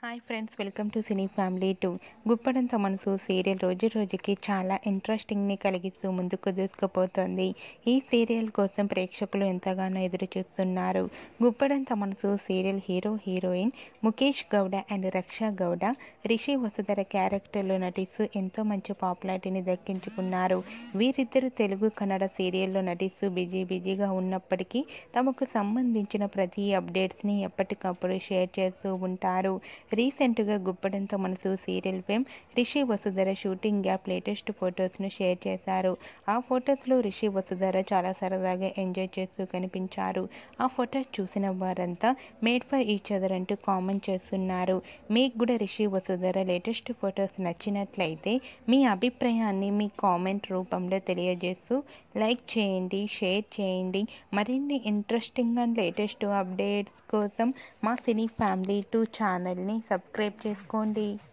hi friends welcome to cine family two Guppedantha Manasu serial రోజు రోజుకి చాలా ఇంట్రెస్టింగ్ని కలిగిస్తూ ముందుకు దూసుకుపోతుంది ఈ సీరియల్ కోసం ప్రేక్షకులు ఎంతగానో ఎదురు చూస్తున్నారు Guppedantha Manasu serial hero heroine Mukesh Gowda and Raksha Gowda Rishi Vasudhara క్యారెక్టర్లో నటిస్తూ ఎంతో మంచి పాపులారిటీని దక్కించుకున్నారు వీరిద్దరూ తెలుగు కన్నడ సీరియల్లో నటిస్తూ బిజీ బిజీగా ఉన్నప్పటికీ తమకు సంబంధించిన ప్రతి అప్డేట్స్ని ఎప్పటికప్పుడు షేర్ చేస్తూ ఉంటారు రీసెంట్గా గుప్పడంతో Manasu serial fame Rishi Vasudhara shooting gap latest ఫొటోస్ను షేర్ చేశారు ఆ ఫొటోస్లో రిషి వసుధర చాలా సరదాగా ఎంజాయ్ చేస్తూ కనిపించారు ఆ ఫొటోస్ చూసిన వారంతా మేడ్ ఫర్ ఈచ్ అదర్ అంటూ కామెంట్ చేస్తున్నారు మీకు కూడా రిషి వసుధర లేటెస్ట్ ఫొటోస్ నచ్చినట్లయితే మీ అభిప్రాయాన్ని మీ కామెంట్ రూపంలో తెలియజేస్తూ లైక్ చేయండి షేర్ చేయండి మరిన్ని ఇంట్రెస్టింగ్ అండ్ లేటెస్ట్ అప్డేట్స్ కోసం మా సినీ ఫ్యామిలీ టూ ఛానల్ని సబ్స్క్రైబ్ చేసుకోండి